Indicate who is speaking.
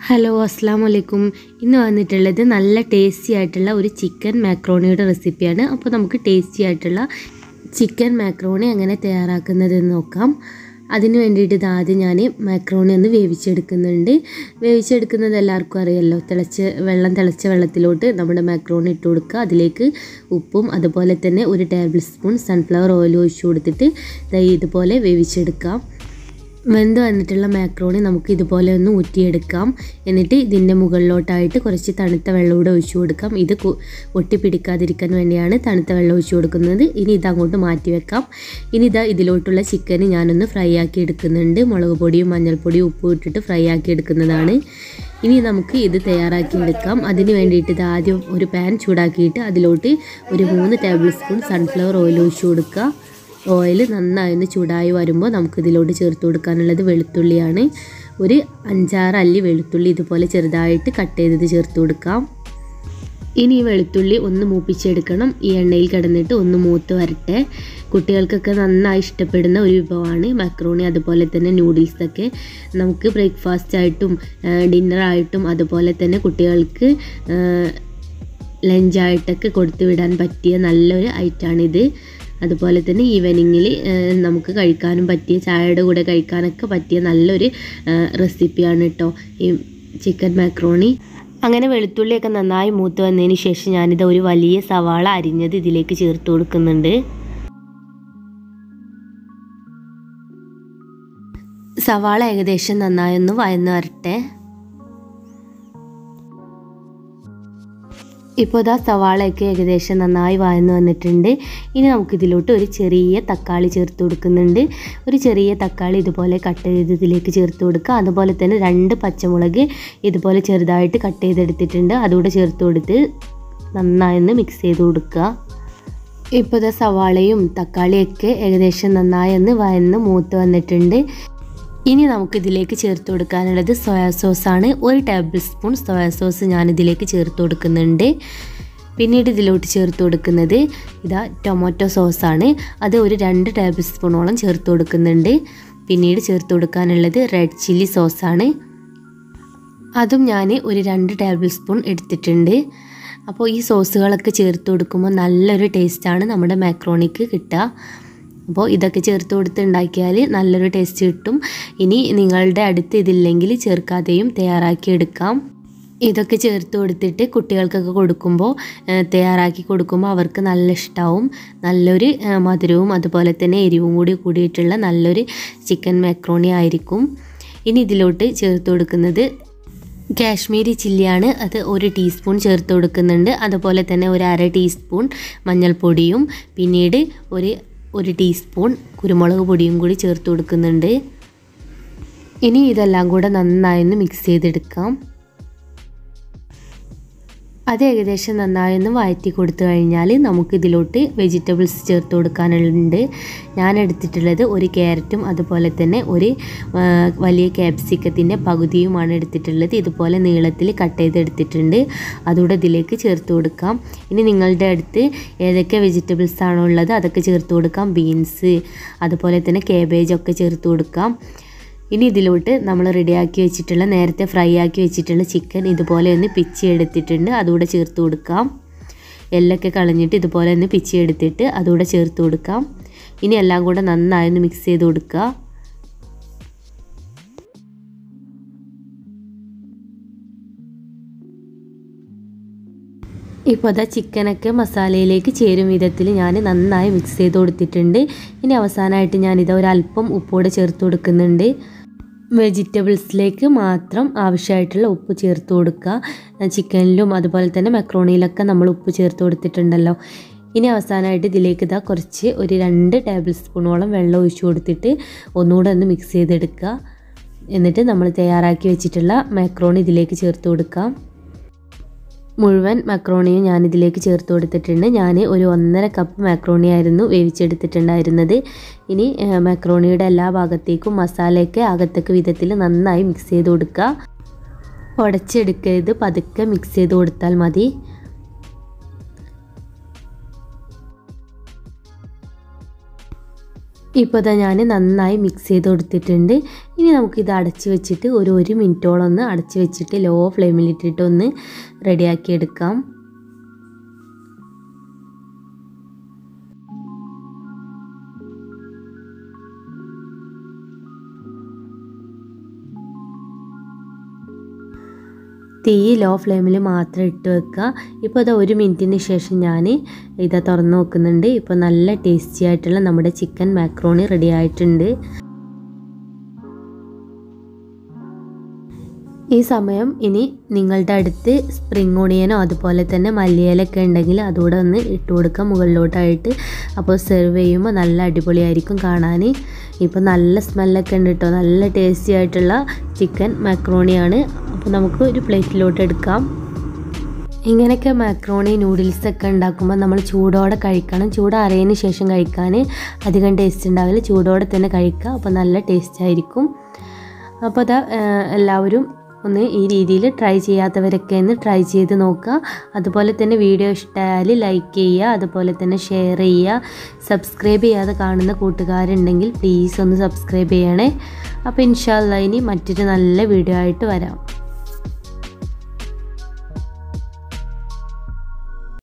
Speaker 1: hello അസ്സാം വലൈക്കും ഇന്ന് വന്നിട്ടുള്ളത് നല്ല ടേസ്റ്റി ആയിട്ടുള്ള ഒരു ചിക്കൻ മാക്രോണിയുടെ റെസിപ്പിയാണ് അപ്പോൾ നമുക്ക് ടേസ്റ്റി ആയിട്ടുള്ള ചിക്കൻ മാക്രോണി എങ്ങനെ തയ്യാറാക്കുന്നതെന്ന് നോക്കാം അതിന് വേണ്ടിയിട്ട് ഇത് ആദ്യം ഞാൻ മാക്രോണി ഒന്ന് വേവിച്ചെടുക്കുന്നുണ്ട് വേവിച്ചെടുക്കുന്നത് എല്ലാവർക്കും അറിയാമല്ലോ തിളച്ച് വെള്ളം തിളച്ച വെള്ളത്തിലോട്ട് നമ്മുടെ മാക്രോണി ഇട്ട് കൊടുക്കുക അതിലേക്ക് ഉപ്പും അതുപോലെ തന്നെ ഒരു ടേബിൾ സ്പൂൺ സൺഫ്ലവർ ഓയിൽ ഒഴിച്ചു കൊടുത്തിട്ട് ദേ ഇതുപോലെ വേവിച്ചെടുക്കാം വെന്ത് വന്നിട്ടുള്ള മാക്രോണി നമുക്ക് ഇതുപോലെ ഒന്ന് ഊറ്റിയെടുക്കാം എന്നിട്ട് ഇതിൻ്റെ മുകളിലോട്ടായിട്ട് കുറച്ച് തണുത്ത വെള്ളം കൂടെ ഒഴിച്ചു കൊടുക്കാം ഇത് കു- ഒട്ടിപ്പിടിക്കാതിരിക്കാൻ വേണ്ടിയാണ് തണുത്ത വെള്ളം ഒഴിച്ചു കൊടുക്കുന്നത് ഇനി ഇത് അങ്ങോട്ട് മാറ്റി വെക്കാം ഇനി ഇതാ ഇതിലോട്ടുള്ള ചിക്കൻ ഞാനൊന്ന് ഫ്രൈ ആക്കി എടുക്കുന്നുണ്ട് മുളക് പൊടിയും മഞ്ഞൾപ്പൊടിയും ഉപ്പും ഇട്ടിട്ട് ഫ്രൈ ആക്കി എടുക്കുന്നതാണ് ഇനി നമുക്ക് ഇത് തയ്യാറാക്കി എടുക്കാം അതിന് വേണ്ടിയിട്ട് ഇത് ആദ്യം ഒരു പാൻ ചൂടാക്കിയിട്ട് അതിലോട്ട് ഒരു മൂന്ന് ടേബിൾ സ്പൂൺ സൺഫ്ലവർ ഓയിൽ ഒഴിച്ചു കൊടുക്കുക ഓയിൽ നന്നായി ഒന്ന് ചൂടായി വരുമ്പോൾ നമുക്ക് ഇതിലോട്ട് ചേർത്ത് കൊടുക്കാനുള്ളത് വെളുത്തുള്ളിയാണ് ഒരു അഞ്ചാറ് അല്ലി വെളുത്തുള്ളി ഇതുപോലെ ചെറുതായിട്ട് കട്ട് ചെയ്തത് ചേർത്ത് കൊടുക്കാം ഇനി ഈ വെളുത്തുള്ളി ഒന്ന് മൂപ്പിച്ചെടുക്കണം ഈ എണ്ണയിൽ കിടന്നിട്ട് ഒന്ന് മൂത്ത് വരട്ടെ കുട്ടികൾക്കൊക്കെ നന്നായി ഇഷ്ടപ്പെടുന്ന ഒരു വിഭവമാണ് മക്രോണി അതുപോലെ തന്നെ നൂഡിൽസൊക്കെ നമുക്ക് ബ്രേക്ക്ഫാസ്റ്റ് ആയിട്ടും ഡിന്നറായിട്ടും അതുപോലെ തന്നെ കുട്ടികൾക്ക് ലഞ്ചായിട്ടൊക്കെ കൊടുത്തു വിടാൻ പറ്റിയ നല്ലൊരു ഐറ്റാണിത് അതുപോലെ തന്നെ ഈവനിങ്ങിൽ നമുക്ക് കഴിക്കാനും പറ്റിയ ചായയുടെ കൂടെ കഴിക്കാനൊക്കെ പറ്റിയ നല്ലൊരു റെസിപ്പിയാണ് കേട്ടോ ഈ ചിക്കൻ മാക്രോണി അങ്ങനെ വെളുത്തുള്ളിയൊക്കെ നന്നായി മൂത്ത് വന്നതിന് ശേഷം ഞാനിത് ഒരു വലിയ സവാള അരിഞ്ഞത് ഇതിലേക്ക് ചേർത്ത് കൊടുക്കുന്നുണ്ട് സവാള ഏകദേശം നന്നായി ഒന്ന് വയന്ന് വരട്ടെ ഇപ്പോൾ ഇതാ സവാളയൊക്കെ ഏകദേശം നന്നായി വായന്ന് വന്നിട്ടുണ്ട് ഇനി നമുക്കിതിലോട്ട് ഒരു ചെറിയ തക്കാളി ചേർത്ത് കൊടുക്കുന്നുണ്ട് ഒരു ചെറിയ തക്കാളി ഇതുപോലെ കട്ട് ചെയ്ത് ഇതിലേക്ക് ചേർത്ത് കൊടുക്കുക അതുപോലെ തന്നെ രണ്ട് പച്ചമുളക് ഇതുപോലെ ചെറുതായിട്ട് കട്ട് ചെയ്തെടുത്തിട്ടുണ്ട് അതുകൂടെ ചേർത്ത് കൊടുത്ത് നന്നായി ഒന്ന് മിക്സ് ചെയ്ത് കൊടുക്കുക ഇപ്പോൾ ഇതാ സവാളയും തക്കാളിയൊക്കെ ഏകദേശം നന്നായി ഒന്ന് വയന്ന് മൂത്ത് വന്നിട്ടുണ്ട് ഇനി നമുക്ക് ഇതിലേക്ക് ചേർത്ത് കൊടുക്കാനുള്ളത് സോയാ സോസാണ് ഒരു ടേബിൾ സ്പൂൺ സോയാ സോസ് ഞാനിതിലേക്ക് ചേർത്ത് കൊടുക്കുന്നുണ്ട് പിന്നീട് ഇതിലോട്ട് ചേർത്ത് കൊടുക്കുന്നത് ഇതാ ടൊമാറ്റോ സോസാണ് അത് ഒരു രണ്ട് ടേബിൾ സ്പൂണോളം ചേർത്ത് കൊടുക്കുന്നുണ്ട് പിന്നീട് ചേർത്ത് കൊടുക്കാനുള്ളത് റെഡ് ചില്ലി സോസാണ് അതും ഞാൻ ഒരു രണ്ട് ടേബിൾ സ്പൂൺ എടുത്തിട്ടുണ്ട് അപ്പോൾ ഈ സോസുകളൊക്കെ ചേർത്ത് കൊടുക്കുമ്പോൾ നല്ലൊരു ടേസ്റ്റാണ് നമ്മുടെ മാക്രോണിക്ക് കിട്ടുക അപ്പോൾ ഇതൊക്കെ ചേർത്ത് കൊടുത്ത് ഉണ്ടാക്കിയാൽ നല്ലൊരു ടേസ്റ്റ് കിട്ടും ഇനി നിങ്ങളുടെ അടുത്ത് ഇതില്ലെങ്കിൽ ചേർക്കാതെയും തയ്യാറാക്കി എടുക്കാം ഇതൊക്കെ ചേർത്ത് കൊടുത്തിട്ട് കുട്ടികൾക്കൊക്കെ കൊടുക്കുമ്പോൾ ഏഹ്, തയ്യാറാക്കി കൊടുക്കുമ്പോൾ അവർക്ക് നല്ല ഇഷ്ടമാവും നല്ലൊരു ഏഹ്, മധുരവും അതുപോലെ തന്നെ എരിവും കൂടി കൂടിയിട്ടുള്ള നല്ലൊരു ചിക്കൻ മാക്രോണി ആയിരിക്കും ഇനി ഇതിലോട്ട് ചേർത്ത് കൊടുക്കുന്നത് കാശ്മീരി ചില്ലിയാണ് അത് ഒരു ടീസ്പൂൺ ചേർത്ത് കൊടുക്കുന്നുണ്ട് അതുപോലെ തന്നെ ഒരു അര ടീസ്പൂൺ മഞ്ഞൾപ്പൊടിയും പിന്നീട് ഒരു ഒരു ടീസ്പൂൺ കുരുമുളക് പൊടിയും കൂടി ചേർത്ത് കൊടുക്കുന്നുണ്ട് ഇനി ഇതെല്ലാം കൂടെ നന്നായി ഒന്ന് മിക്സ് ചെയ്തെടുക്കാം അത് ഏകദേശം നന്നായി ഒന്ന് വഴറ്റി കൊടുത്തു കഴിഞ്ഞാൽ നമുക്ക് ഇതിലോട്ട് വെജിറ്റബിൾസ് ചേർത്ത് കൊടുക്കാനുണ്ട് ഞാൻ എടുത്തിട്ടുള്ളത് ഒരു ക്യാരറ്റും അതുപോലെ തന്നെ ഒരു ആ, വലിയ ക്യാപ്സിക്കത്തിൻ്റെ പകുതിയുമാണ് എടുത്തിട്ടുള്ളത് ഇതുപോലെ നീളത്തിൽ കട്ട് ചെയ്തെടുത്തിട്ടുണ്ട് അതുകൂടെ ഇതിലേക്ക് ചേർത്ത് കൊടുക്കാം ഇനി നിങ്ങളുടെ അടുത്ത് ഏതൊക്കെ വെജിറ്റബിൾസ് ആണോ ഉള്ളത് അതൊക്കെ ചേർത്ത് കൊടുക്കാം ബീൻസ് അതുപോലെ തന്നെ കേബേജ് ഒക്കെ ചേർത്ത് കൊടുക്കാം ഇനി ഇതിലോട്ട് നമ്മൾ റെഡിയാക്കി വെച്ചിട്ടുള്ള നേരത്തെ ഫ്രൈ ആക്കി വെച്ചിട്ടുള്ള ചിക്കൻ ഇതുപോലെ ഒന്ന് പിച്ചി എടുത്തിട്ടുണ്ട് അതുകൂടെ ചേർത്ത് കൊടുക്കാം എല്ലൊക്കെ കളഞ്ഞിട്ട് ഇതുപോലെ ഒന്ന് പിച്ചി എടുത്തിട്ട് അതുകൂടെ ചേർത്ത് കൊടുക്കാം ഇനി എല്ലാം കൂടെ നന്നായി ഒന്ന് മിക്സ് ചെയ്ത് കൊടുക്കുക ഇപ്പോൾ അതാ ചിക്കനൊക്കെ മസാലയിലേക്ക് ചേരും വിധത്തിൽ ഞാൻ നന്നായി മിക്സ് ചെയ്ത് കൊടുത്തിട്ടുണ്ട് ഇനി അവസാനമായിട്ട് ഞാനിത് ഒരല്പം ഉപ്പോടെ ചേർത്ത് കൊടുക്കുന്നുണ്ട് വെജിറ്റബിൾസിലേക്ക് മാത്രം ആവശ്യമായിട്ടുള്ള ഉപ്പ് ചേർത്ത് കൊടുക്കുക ചിക്കനിലും അതുപോലെ തന്നെ മക്രോണിയിലൊക്കെ നമ്മൾ ഉപ്പ് ചേർത്ത് കൊടുത്തിട്ടുണ്ടല്ലോ ഇനി അവസാനമായിട്ട് ഇതിലേക്ക് ഇതാ കുറച്ച് ഒരു രണ്ട് ടേബിൾ സ്പൂണോളം വെള്ളം ഒഴിച്ചു കൊടുത്തിട്ട് ഒന്നുകൂടെ ഒന്ന് മിക്സ് ചെയ്തെടുക്കുക എന്നിട്ട് നമ്മൾ തയ്യാറാക്കി വെച്ചിട്ടുള്ള മാക്രോണി ഇതിലേക്ക് ചേർത്ത് കൊടുക്കാം മുഴുവൻ മക്രോണിയും ഞാൻ ഇതിലേക്ക് ചേർത്ത് കൊടുത്തിട്ടുണ്ട് ഞാൻ ഒരു ഒന്നര കപ്പ് മാക്രോണി ആയിരുന്നു വേവിച്ചെടുത്തിട്ടുണ്ടായിരുന്നത് ഇനി ഏഹ്, മാക്രോണിയുടെ എല്ലാ ഭാഗത്തേക്കും മസാലയൊക്കെ അകത്തേക്ക് വിധത്തിൽ നന്നായി മിക്സ് ചെയ്ത് കൊടുക്കുക ഉടച്ചെടുക്കരുത് പതുക്കെ മിക്സ് ചെയ്ത് കൊടുത്താൽ മതി ഇപ്പോൾ ഇതാ ഞാൻ നന്നായി മിക്സ് ചെയ്ത് കൊടുത്തിട്ടുണ്ട് ഇനി നമുക്കിത് അടച്ച് വെച്ചിട്ട് ഒരു ഒരു മിനിറ്റോളം ഒന്ന് അടച്ച് വെച്ചിട്ട് ലോ ഫ്ലെയിമിലിട്ടിട്ട് ഒന്ന് റെഡിയാക്കി എടുക്കാം തീ ലോ ഫ്ലെയിമിൽ മാത്രം ഇട്ട് വെക്കുക ഇപ്പോൾ അത് ഒരു മിനിറ്റിന് ശേഷം ഞാൻ ഇത് തുറന്ന് നോക്കുന്നുണ്ട് ഇപ്പോൾ നല്ല ടേസ്റ്റി ആയിട്ടുള്ള നമ്മുടെ ചിക്കൻ മാക്രോണി റെഡി ആയിട്ടുണ്ട് ഈ സമയം ഇനി നിങ്ങളുടെ അടുത്ത് സ്പ്രിങ് ഓണിയനോ അതുപോലെ തന്നെ മല്ലിയിലൊക്കെ ഉണ്ടെങ്കിൽ അതുകൂടെ ഒന്ന് ഇട്ട് കൊടുക്കുക മുകളിലോട്ടായിട്ട് അപ്പോൾ സെർവ് ചെയ്യുമ്പോൾ നല്ല അടിപൊളിയായിരിക്കും കാണാൻ ഇപ്പോൾ നല്ല സ്മെല്ലൊക്കെ ഉണ്ട് കേട്ടോ നല്ല ടേസ്റ്റി ആയിട്ടുള്ള ചിക്കൻ മാക്രോണിയാണ് അപ്പോൾ നമുക്ക് ഒരു പ്ലേറ്റിലോട്ട് എടുക്കാം ഇങ്ങനെയൊക്കെ മാക്രോണി നൂഡിൽസൊക്കെ ഉണ്ടാക്കുമ്പോൾ നമ്മൾ ചൂടോടെ കഴിക്കണം ചൂടാറിയതിന് ശേഷം കഴിക്കാൻ അധികം ടേസ്റ്റ് ഉണ്ടാവില്ല ചൂടോടെ തന്നെ കഴിക്കുക അപ്പോൾ നല്ല ടേസ്റ്റ് ആയിരിക്കും അപ്പോൾ അതാ എല്ലാവരും ഒന്ന് ഈ രീതിയിൽ ട്രൈ ചെയ്യാത്തവരൊക്കെ ഒന്ന് ട്രൈ ചെയ്ത് നോക്കുക അതുപോലെ തന്നെ വീഡിയോ ഇഷ്ടമായാൽ ലൈക്ക് ചെയ്യുക അതുപോലെ തന്നെ ഷെയർ ചെയ്യുക സബ്സ്ക്രൈബ് ചെയ്യാതെ കാണുന്ന കൂട്ടുകാരുണ്ടെങ്കിൽ പ്ലീസ് ഒന്ന് സബ്സ്ക്രൈബ് ചെയ്യണേ അപ്പോൾ ഇൻഷാല്ല ഇനി മറ്റൊരു നല്ല വീഡിയോ ആയിട്ട് വരാം